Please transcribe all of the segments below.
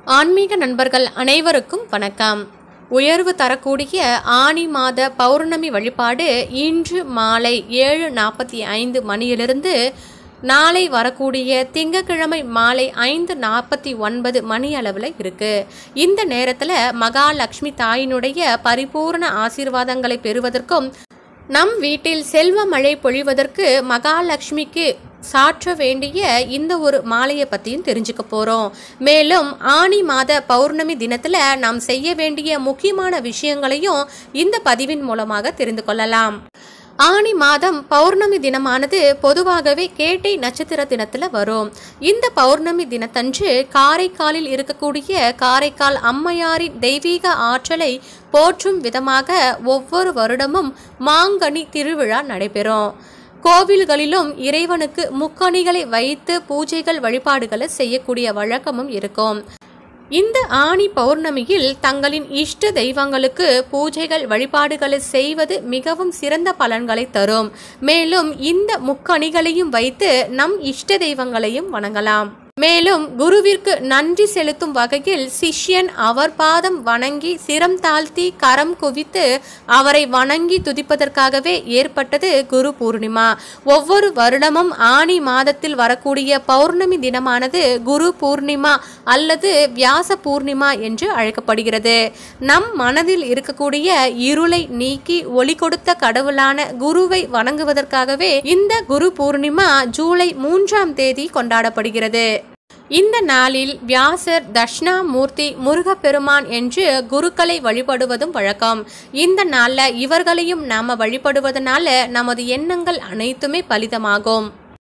ஆன்மீக நண்பர்கள் அனைவருக்கும் வணக்கம் உயர்வு தரக்கூடிய ஆனி மாத பௌர்ணமி வழிபாடு இன்று மாலை ஏழு நாற்பத்தி ஐந்து மணியிலிருந்து நாளை வரக்கூடிய திங்கட்கிழமை மாலை ஐந்து நாற்பத்தி ஒன்பது மணி அளவில் இருக்கு இந்த நேரத்தில் மகாலட்சுமி தாயினுடைய பரிபூர்ண ஆசீர்வாதங்களை பெறுவதற்கும் நம் வீட்டில் செல்வ மழை பொழிவதற்கு மகாலட்சுமிக்கு சாற்ற வேண்டிய இந்த ஒரு மாலையை பற்றியும் தெரிஞ்சுக்க போகிறோம் மேலும் ஆனி மாத பௌர்ணமி தினத்தில் நாம் செய்ய வேண்டிய முக்கியமான விஷயங்களையும் இந்த பதிவின் மூலமாக தெரிந்து கொள்ளலாம் ஆனி மாதம் பௌர்ணமி தினமானது பொதுவாகவே கேட்டை நட்சத்திர தினத்தில் வரும் இந்த பௌர்ணமி தினத்தன்று காரைக்காலில் இருக்கக்கூடிய காரைக்கால் அம்மையாரின் தெய்வீக ஆற்றலை போற்றும் விதமாக ஒவ்வொரு வருடமும் மாங்கனி திருவிழா நடைபெறும் கோவில்களிலும் இறைவனுக்கு முக்கணிகளை வைத்து பூஜைகள் வழிபாடுகளை செய்யக்கூடிய வழக்கமும் இருக்கும் இந்த ஆணி பௌர்ணமியில் தங்களின் இஷ்ட தெய்வங்களுக்கு பூஜைகள் வழிபாடுகளை செய்வது மிகவும் சிறந்த பலன்களை தரும் மேலும் இந்த முக்கணிகளையும் வைத்து நம் இஷ்ட தெய்வங்களையும் வணங்கலாம் மேலும் குருவிற்கு நன்றி செலுத்தும் வகையில் சிஷ்யன் அவர் பாதம் வணங்கி சிரம் தாழ்த்தி கரம் குவித்து அவரை வணங்கி துதிப்பதற்காகவே ஏற்பட்டது குரு பூர்ணிமா ஒவ்வொரு வருடமும் ஆணி மாதத்தில் வரக்கூடிய பௌர்ணமி தினமானது குரு பூர்ணிமா அல்லது வியாச பூர்ணிமா என்று அழைக்கப்படுகிறது நம் மனதில் இருக்கக்கூடிய இருளை நீக்கி ஒளி கொடுத்த கடவுளான குருவை வணங்குவதற்காகவே இந்த குரு பூர்ணிமா ஜூலை மூன்றாம் தேதி கொண்டாடப்படுகிறது இந்த நாளில் வியாசர் தட்சிணாமூர்த்தி முருகப்பெருமான் என்று குருக்களை வழிபடுவதும் வழக்கம் இந்த நாளில் இவர்களையும் நாம வழிபடுவதனால நமது எண்ணங்கள் அனைத்துமே பலிதமாகும்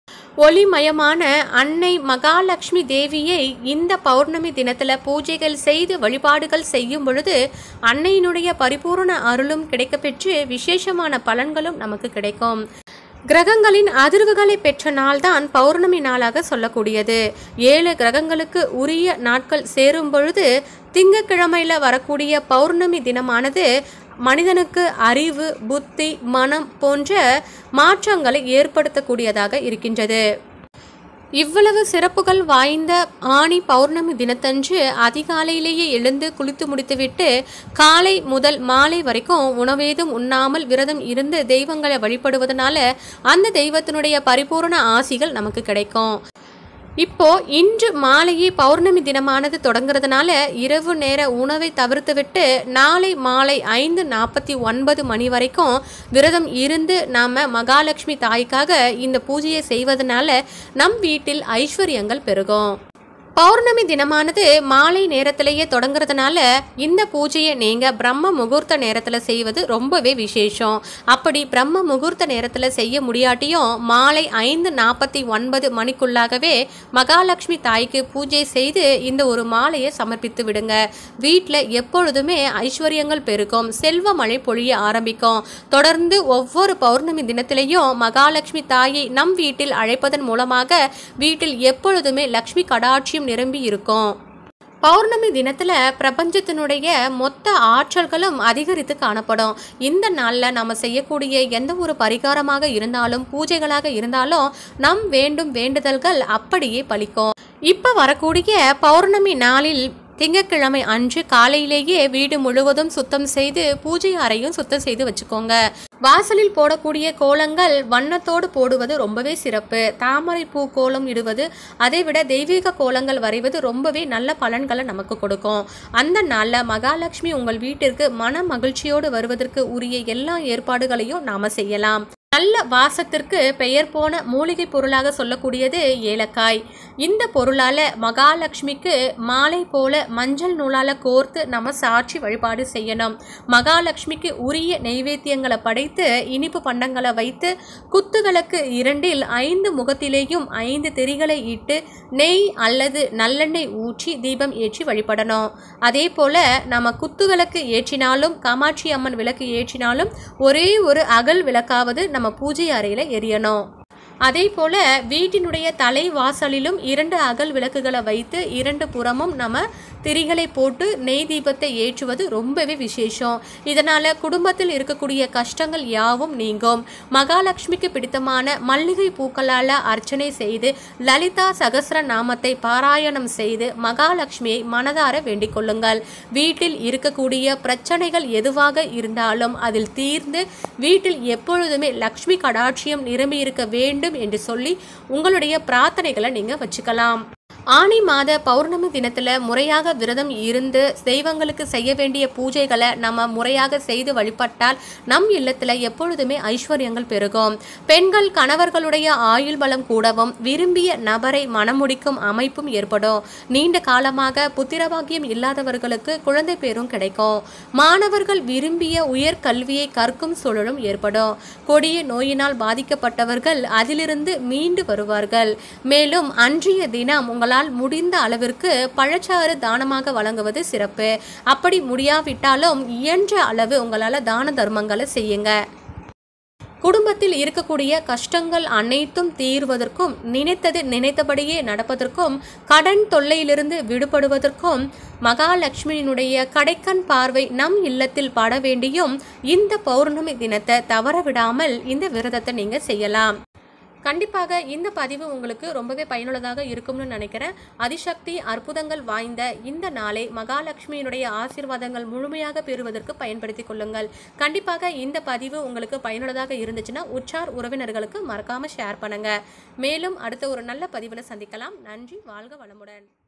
ஒளிமயமான அன்னை மகாலட்சுமி தேவியை இந்த பௌர்ணமி தினத்தில் பூஜைகள் செய்து வழிபாடுகள் செய்யும் பொழுது அன்னையினுடைய பரிபூர்ண அருளும் கிடைக்கப்பெற்று விசேஷமான பலன்களும் நமக்கு கிடைக்கும் கிரகங்களின் அதிர்வுகளை பெற்ற நாள்தான் பௌர்ணமி நாளாக சொல்லக்கூடியது ஏழு கிரகங்களுக்கு உரிய நாட்கள் சேரும் பொழுது திங்கக்கிழமையில் வரக்கூடிய பௌர்ணமி தினமானது மனிதனுக்கு அறிவு புத்தி மனம் போன்ற மாற்றங்களை ஏற்படுத்தக்கூடியதாக இருக்கின்றது இவ்வளவு சிறப்புகள் வாய்ந்த ஆணி பௌர்ணமி தினத்தன்று அதிகாலையிலேயே எழுந்து குளித்து முடித்துவிட்டு காலை முதல் மாலை வரைக்கும் உணவேதும் உண்ணாமல் விரதம் இருந்து தெய்வங்களை வழிபடுவதனால அந்த தெய்வத்தினுடைய பரிபூர்ண ஆசிகள் நமக்கு கிடைக்கும் இப்போ இன்று மாலையே பௌர்ணமி தினமானது தொடங்குறதுனால இரவு நேர உணவை தவிர்த்துவிட்டு நாளை மாலை ஐந்து நாற்பத்தி ஒன்பது மணி வரைக்கும் விரதம் இருந்து நாம மகாலட்சுமி தாய்க்காக இந்த பூஜையை செய்வதனால நம் வீட்டில் ஐஸ்வர்யங்கள் பெருகும் பௌர்ணமி தினமானது மாலை நேரத்திலேயே தொடங்குறதுனால இந்த பூஜையை நீங்கள் பிரம்ம முகூர்த்த நேரத்தில் செய்வது ரொம்பவே விசேஷம் அப்படி பிரம்ம முகூர்த்த நேரத்தில் செய்ய முடியாட்டியும் மாலை ஐந்து நாற்பத்தி ஒன்பது மணிக்குள்ளாகவே மகாலட்சுமி தாய்க்கு பூஜை செய்து இந்த ஒரு மாலையை சமர்ப்பித்து விடுங்க வீட்டில் எப்பொழுதுமே ஐஸ்வர்யங்கள் பெருகும் செல்வ மழை பொழிய ஆரம்பிக்கும் தொடர்ந்து ஒவ்வொரு பௌர்ணமி தினத்திலையும் மகாலட்சுமி தாயை நம் வீட்டில் அழைப்பதன் மூலமாக வீட்டில் எப்பொழுதுமே லக்ஷ்மி கடாட்சியம் நிரம்பி இருக்கும் பௌர்ணமி தினத்தில் பிரபஞ்சத்தினுடைய மொத்த ஆற்றல்களும் அதிகரித்து காணப்படும் இந்த நாளில் நம்ம செய்யக்கூடிய எந்த ஒரு பரிகாரமாக இருந்தாலும் பூஜைகளாக இருந்தாலும் நம் வேண்டும் வேண்டுதல்கள் அப்படியே பலிக்கும் இப்போ வரக்கூடிய பௌர்ணமி நாளில் திங்கட்கிழமை அன்று காலையிலேயே வீடு முழுவதும் சுத்தம் செய்து பூஜை அறையும் சுத்தம் செய்து வச்சுக்கோங்க வாசலில் போடக்கூடிய கோலங்கள் வண்ணத்தோடு போடுவது ரொம்பவே சிறப்பு தாமரை பூ கோலம் இடுவது அதை விட தெய்வீக கோலங்கள் வரைவது ரொம்பவே நல்ல பலன்களை நமக்கு கொடுக்கும் அந்த நாளில் மகாலட்சுமி உங்கள் வீட்டிற்கு மன மகிழ்ச்சியோடு வருவதற்கு உரிய எல்லா ஏற்பாடுகளையும் நாம செய்யலாம் நல்ல வாசத்திற்கு பெயர் போன மூலிகை பொருளாக சொல்லக்கூடியது ஏலக்காய் இந்த பொருளால் மகாலட்சுமிக்கு மாலை போல மஞ்சள் நூலால் கோர்த்து நம்ம சாட்சி வழிபாடு செய்யணும் மகாலட்சுமிக்கு உரிய நெய்வேத்தியங்களை படைத்து இனிப்பு பண்டங்களை வைத்து குத்துகளுக்கு இரண்டில் ஐந்து முகத்திலேயும் ஐந்து திரிகளை இட்டு நெய் அல்லது நல்லெண்ணெய் ஊற்றி தீபம் ஏற்றி வழிபடணும் அதே போல் நம்ம குத்துவிளக்கு ஏற்றினாலும் காமாட்சி அம்மன் விளக்கு ஏற்றினாலும் ஒரே ஒரு அகல் விளக்காவது நம்ம பூஜை அறையில் எரியணும் அதே போல வீட்டினுடைய தலை வாசலிலும் இரண்டு அகல் விளக்குகளை வைத்து இரண்டு புறமும் நம்ம திரிகளை போட்டு நெய் தீபத்தை ஏற்றுவது ரொம்பவே விசேஷம் இதனால குடும்பத்தில் இருக்கக்கூடிய கஷ்டங்கள் யாவும் நீங்கும் மகாலட்சுமிக்கு பிடித்தமான மல்லிகை பூக்களால் அர்ச்சனை செய்து லலிதா சகஸ்ர நாமத்தை பாராயணம் செய்து மகாலட்சுமியை மனதார வேண்டிக் கொள்ளுங்கள் வீட்டில் இருக்கக்கூடிய பிரச்சனைகள் எதுவாக இருந்தாலும் அதில் தீர்ந்து வீட்டில் எப்பொழுதுமே லக்ஷ்மி கடாட்சியம் நிரம்பி இருக்க வேண்டும் என்று சொல்லி உங்களுடைய பிரார்த்தனைகளை நீங்க வச்சுக்கலாம் ஆனி மாத பௌர்ணமி தினத்துல முறையாக விரதம் இருந்து தெய்வங்களுக்கு செய்ய வேண்டிய பூஜைகளை நம்ம முறையாக செய்து வழிபட்டால் நம் இல்லத்துல எப்பொழுதுமே ஐஸ்வர்யங்கள் பெருகும் பெண்கள் கணவர்களுடைய ஆயுள் பலம் கூடவும் விரும்பிய நபரை மணமுடிக்கும் அமைப்பும் ஏற்படும் நீண்ட காலமாக புத்திரபாகியம் இல்லாதவர்களுக்கு குழந்தை பேரும் கிடைக்கும் மாணவர்கள் விரும்பிய உயர் கல்வியை கற்கும் சூழலும் ஏற்படும் கொடிய நோயினால் பாதிக்கப்பட்டவர்கள் அதிலிருந்து மீண்டு வருவார்கள் மேலும் அன்றைய தினம் உங்களால் முடிந்த அளவிற்கு பழச்சாறு தானமாக வழங்குவது சிறப்பு அப்படி முடியாவிட்டாலும் இயன்ற அளவு உங்களால் தான தர்மங்களை செய்யுங்க குடும்பத்தில் இருக்கக்கூடிய கஷ்டங்கள் அனைத்தும் தீர்வதற்கும் நினைத்தது நினைத்தபடியே நடப்பதற்கும் கடன் தொல்லையிலிருந்து விடுபடுவதற்கும் மகாலட்சுமியினுடைய கடைக்கண் பார்வை நம் இல்லத்தில் பட வேண்டியும் இந்த பௌர்ணமி தினத்தை தவற விடாமல் இந்த விரதத்தை நீங்க செய்யலாம் கண்டிப்பாக இந்த பதிவு உங்களுக்கு ரொம்பவே பயனுள்ளதாக இருக்கும்னு நினைக்கிறேன் அதிசக்தி அற்புதங்கள் வாய்ந்த இந்த நாளை மகாலட்சுமியினுடைய ஆசீர்வாதங்கள் முழுமையாக பெறுவதற்கு பயன்படுத்திக் கொள்ளுங்கள் கண்டிப்பாக இந்த பதிவு உங்களுக்கு பயனுள்ளதாக இருந்துச்சுன்னா உற்றார் உறவினர்களுக்கு மறக்காம ஷேர் பண்ணுங்க மேலும் அடுத்த ஒரு நல்ல பதிவில் சந்திக்கலாம் நன்றி வாழ்க வளமுடன்